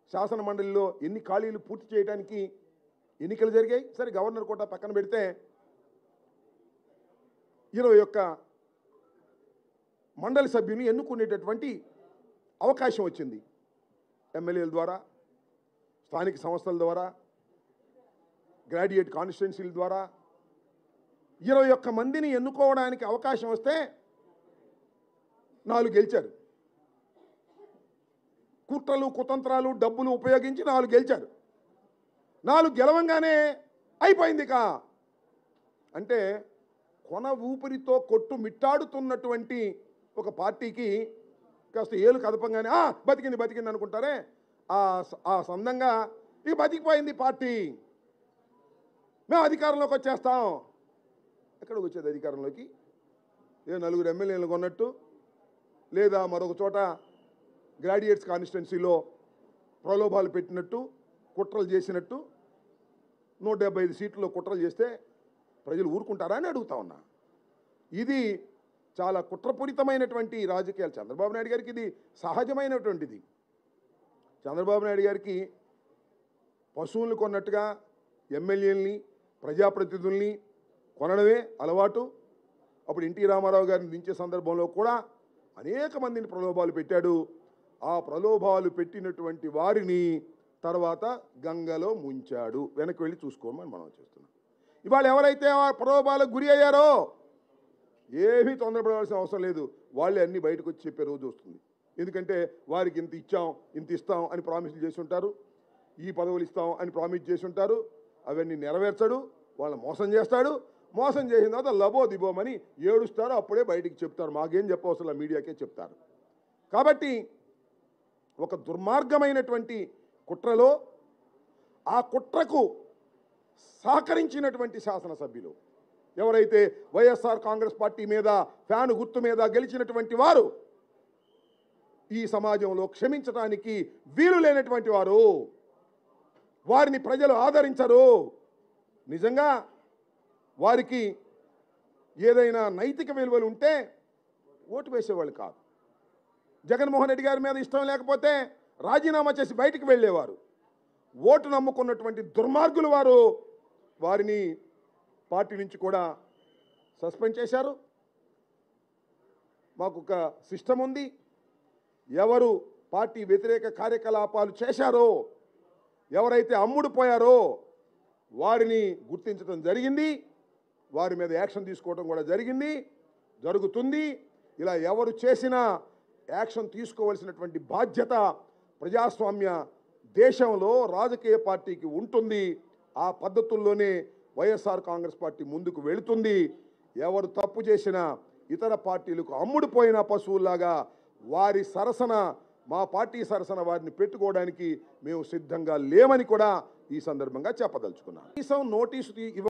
శాసన మండలిలో ఎన్ని ఖాళీలు పూర్తి చేయడానికి ఎన్నికలు జరిగాయి సరే గవర్నర్ కోట పక్కన పెడితే ఇరవై ఒక్క మండలి సభ్యుని ఎన్నుకునేటటువంటి అవకాశం వచ్చింది ఎమ్మెల్యేల ద్వారా స్థానిక సంస్థల ద్వారా గ్రాడ్యుయేట్ కాన్స్టిట్యున్సీల ద్వారా ఇరవై ఒక్క మందిని ఎన్నుకోవడానికి అవకాశం వస్తే నాలుగు గెలిచారు కుట్రలు కుతంత్రాలు డబ్బులు ఉపయోగించి నాలుగు గెలిచారు నాలుగు గెలవంగానే అయిపోయింది కా అంటే కొన ఊపిరితో కొట్టు మిట్టాడుతున్నటువంటి ఒక పార్టీకి కాస్త ఏలు కదపంగానే "ఆ, బతికింది బతికింది అనుకుంటారే ఆ స- ఆ సందంగా ఇక బతికిపోయింది పార్టీ మేము అధికారంలోకి వచ్చేస్తాం ఎక్కడికి వచ్చేది అధికారంలోకి ఏ నలుగురు ఎమ్మెల్యేలు కొన్నట్టు లేదా మరొక చోట గ్రాడ్యుయేట్స్ కాన్స్టిట్యున్సీలో ప్రలోభాలు పెట్టినట్టు కుట్రలు చేసినట్టు నూట డెబ్బై ఐదు సీట్లలో కుట్రలు చేస్తే ప్రజలు ఊరుకుంటారా అని అడుగుతా ఉన్నా ఇది చాలా కుట్రపూరితమైనటువంటి రాజకీయాలు చంద్రబాబు నాయుడు గారికి ఇది సహజమైనటువంటిది చంద్రబాబు నాయుడు గారికి పశువులను కొన్నట్టుగా ఎమ్మెల్యేలని ప్రజాప్రతినిధుల్ని కొనడమే అలవాటు అప్పుడు ఎన్టీ రామారావు గారిని దించే సందర్భంలో కూడా అనేక మందిని ప్రలోభాలు పెట్టాడు ఆ ప్రలోభాలు పెట్టినటువంటి వారిని తర్వాత గంగలో ముంచాడు వెనక్కి వెళ్ళి చూసుకోమని మనం చేస్తున్నాం ఇవాళ ఎవరైతే ఆ ప్రలోభాలకు గురి అయ్యారో ఏమీ తొందరపడవలసిన అవసరం లేదు వాళ్ళే అన్ని బయటకు వచ్చి చెప్పే రోజు వస్తుంది ఎందుకంటే వారికి ఇంత ఇచ్చాం ఇంత ఇస్తాం అని ప్రామిస్లు చేసి ఉంటారు ఈ పదవులు ఇస్తాం అని ప్రామిస్ చేసి ఉంటారు అవన్నీ నెరవేర్చడు వాళ్ళని మోసం చేస్తాడు మోసం చేసిన తర్వాత లబో దిబోమని ఏడుస్తారు అప్పుడే బయటికి చెప్తారు మాకేం చెప్పవసరం లేదు, మీడియాకే చెప్తారు కాబట్టి ఒక దుర్మార్గమైనటువంటి కుట్రలో ఆ కుట్రకు సహకరించినటువంటి శాసనసభ్యులు ఎవరైతే వైఎస్ఆర్ కాంగ్రెస్ పార్టీ మీద ఫ్యాన్ గుర్తు మీద గెలిచినటువంటి వారు ఈ సమాజంలో క్షమించడానికి వీలు లేనటువంటి వారు వారిని ప్రజలు ఆదరించరు నిజంగా వారికి ఏదైనా నైతిక విలువలు ఉంటే ఓటు వేసేవాళ్ళు కాదు జగన్మోహన్ రెడ్డి గారి మీద ఇష్టం లేకపోతే రాజీనామా చేసి బయటికి వెళ్ళేవారు ఓటు నమ్ముకున్నటువంటి దుర్మార్గులు వారు వారిని పార్టీ నుంచి కూడా సస్పెండ్ చేశారు మాకు ఒక సిస్టమ్ ఉంది ఎవరు పార్టీ వ్యతిరేక కార్యకలాపాలు చేశారో ఎవరైతే అమ్ముడు పోయారో వారిని గుర్తించడం జరిగింది వారి మీద యాక్షన్ తీసుకోవడం కూడా జరిగింది జరుగుతుంది ఇలా ఎవరు చేసినా యాక్షన్ తీసుకోవాల్సినటువంటి బాధ్యత ప్రజాస్వామ్య దేశంలో రాజకీయ పార్టీకి ఉంటుంది ఆ పద్ధతుల్లోనే వైఎస్ఆర్ కాంగ్రెస్ పార్టీ ముందుకు వెళుతుంది ఎవరు తప్పు చేసినా ఇతర పార్టీలకు అమ్ముడుపోయిన పశువుల్లాగా వారి సరసన మా పార్టీ సరసన వారిని పెట్టుకోవడానికి మేము సిద్ధంగా లేమని కూడా ఈ సందర్భంగా చెప్పదలుచుకున్నాం కనీసం నోటీసు తీ- ఇవ్వ